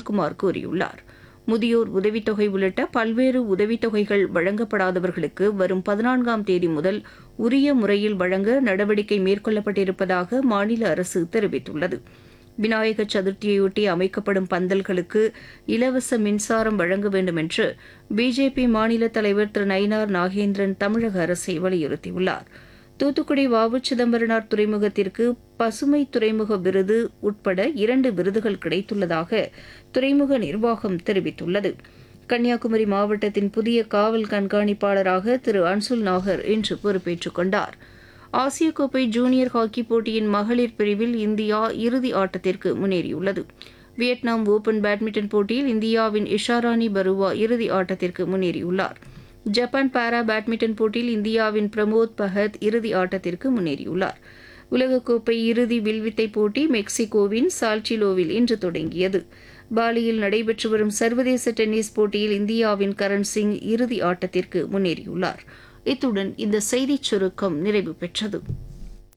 செந்தில்குமார் கூறியுள்ளார் முதியோர் உதவித்தொகை உள்ளிட்ட பல்வேறு உதவித்தொகைகள் வழங்கப்படாதவர்களுக்கு வரும் பதினான்காம் தேதி முதல் உரிய முறையில் வழங்க நடவடிக்கை மேற்கொள்ளப்பட்டிருப்பதாக மாநில அரசு தெரிவித்துள்ளது விநாயகர் சதுர்த்தியையொட்டி அமைக்கப்படும் பந்தல்களுக்கு இலவச மின்சாரம் வழங்க வேண்டும் என்று பிஜேபி மாநில தலைவர் திரு நயினார் நாகேந்திரன் தமிழக அரசை வலியுறுத்தியுள்ளார் தூத்துக்குடி வாவு சிதம்பரனார் துறைமுகத்திற்கு பசுமை துறைமுக விருது உட்பட இரண்டு விருதுகள் கிடைத்துள்ளதாக துறைமுக நிர்வாகம் தெரிவித்துள்ளது கன்னியாகுமரி மாவட்டத்தின் புதிய காவல் கண்காணிப்பாளராக திரு அன்சுல் நாகர் இன்று பொறுப்பேற்றுக் கொண்டார் ஆசிய கோப்பை ஜூனியர் ஹாக்கி போட்டியின் மகளிர் பிரிவில் இந்தியா இறுதி ஆட்டத்திற்கு முன்னேறியுள்ளது வியட்நாம் ஓபன் பேட்மிண்டன் போட்டியில் இந்தியாவின் இஷாராணி பருவா இறுதி ஆட்டத்திற்கு முன்னேறியுள்ளார் ஜப்பான் பாரா பேட்மிண்டன் போட்டியில் இந்தியாவின் பிரமோத் பஹத் இறுதி ஆட்டத்திற்கு முன்னேறியுள்ளார் உலகக்கோப்பை இறுதி வில்வித்தை போட்டி மெக்சிகோவின் சால்டிலோவில் இன்று தொடங்கியது பாலியில் நடைபெற்று வரும் சர்வதேச டென்னிஸ் போட்டியில் இந்தியாவின் கரண் சிங் இறுதி ஆட்டத்திற்கு முன்னேறியுள்ளார் இத்துடன் இந்த செய்திச் சுருக்கம் நிறைவு பெற்றது